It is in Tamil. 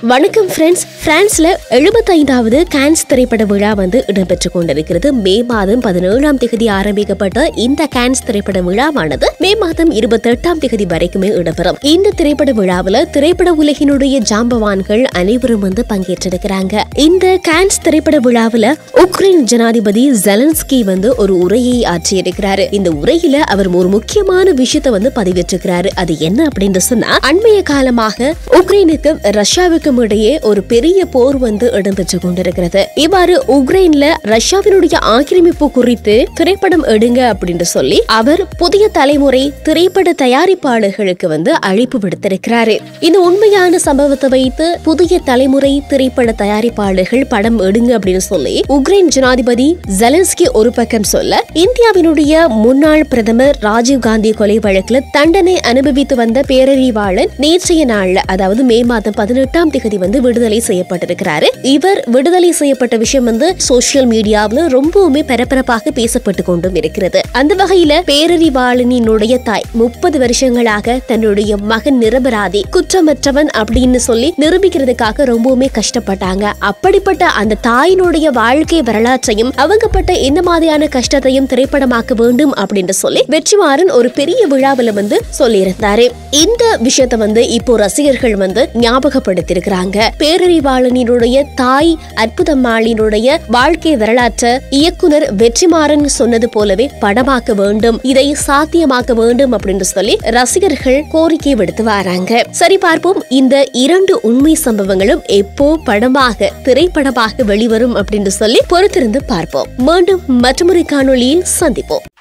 வணக்கம் ஃப்ரெண்ட்ஸ் பிரான்ஸ்ல எழுபத்தைந்தாவது கான்ஸ் திரைப்பட விழா வந்து இடம்பெற்று கொண்டிருக்கிறது மே மாதம் பதினேழாம் தேதி ஆரம்பிக்கப்பட்ட இந்த கான்ஸ் திரைப்பட விழாவானது மே மாதம் இருபத்தி எட்டாம் தேதி வரைக்குமே இடம்பெறும் இந்த திரைப்பட விழாவில் திரைப்பட உலகினுடைய ஜாம்பவான்கள் அனைவரும் வந்து பங்கேற்றிருக்கிறாங்க இந்த கான்ஸ் திரைப்பட விழாவில் உக்ரைன் ஜனாதிபதி ஜெலன்ஸ்கி வந்து ஒரு உரையை ஆற்றியிருக்கிறாரு இந்த உரையில அவர் ஒரு முக்கியமான விஷயத்தை வந்து பதிவிட்டிருக்கிறாரு அது என்ன அப்படின்னு சொன்னா அண்மைய காலமாக உக்ரைனுக்கும் ரஷ்யாவுக்கும் இடையே ஒரு பெரிய போர் வந்து இடம்பெற்று கொண்டிருக்கிறது இவ்வாறு உக்ரைன்ல ரஷ்யாவினுடைய ஆக்கிரமிப்பு குறித்து திரைப்படம் எடுங்க அப்படின்னு சொல்லி அவர் புதிய தலைமுறை திரைப்பட தயாரிப்பாளர்களுக்கு வந்து அழைப்பு விடுத்திருக்கிறாரு இந்த உண்மையான சம்பவத்தை வைத்து புதிய தலைமுறை திரைப்பட தயாரிப்பாளர்கள் படம் எடுங்க அப்படின்னு சொல்லி உக்ரைன் ஜனாதிபதி ஜெலன்ஸ்கி ஒரு பக்கம் சொல்ல இந்தியாவினுடைய முன்னாள் பிரதமர் ராஜீவ் காந்தி கொலை வழக்குல தண்டனை அனுபவித்து வந்த பேரறிவாளன் நேற்றைய நாள்ல அதாவது மே மாதம் பதினெட்டாம் தேதி வந்து விடுதலை செய்யப்பட்டிருக்கிறாரு இவர் விடுதலை செய்யப்பட்ட விஷயம் வந்து சோசியல் மீடியாவுல ரொம்பவுமே பரபரப்பாக பேசப்பட்டு கொண்டும் இருக்கிறது அந்த வகையில பேரறிவாளனினுடைய தாய் முப்பது வருஷங்களாக தன்னுடைய மகன் நிரபராதி குற்றமற்றவன் அப்படின்னு சொல்லி நிரூபிக்கிறதுக்காக ரொம்பவுமே கஷ்டப்பட்டாங்க அப்படிப்பட்ட அந்த தாயினுடைய வாழ்க்கை வரலாற்றையும் அவங்க பட்ட எந்த மாதிரியான கஷ்டத்தையும் திரைப்படமாக்க வேண்டும் அப்படின்னு சொல்லி வெற்றிமாறன் ஒரு பெரிய விழாவில் வந்து சொல்லியிருந்தாரு இந்த விஷயத்தை வந்து இப்போ ரசிகர்கள் வந்து ஞாபகப்படுத்தியிருக்கிறாங்க பேரறிவாளனினுடைய தாய் அற்புதம்மாளினுடைய வாழ்க்கை வரலாற்றை இயக்குனர் வெற்றிமாறன் சொன்னது போலவே படமாக்க வேண்டும் இதை சாத்தியமாக்க வேண்டும் அப்படின்னு சொல்லி ரசிகர்கள் கோரிக்கை விடுத்து வராங்க சரி பார்ப்போம் இந்த இரண்டு உண்மை சம்பவங்களும் எப்போ படமாக திரைப்படமாக வெளிவரும் அப்படின்னு சொல்லி பொறுத்திருந்து பார்ப்போம் மீண்டும் மற்றொரு காணொளியில் சந்திப்போம்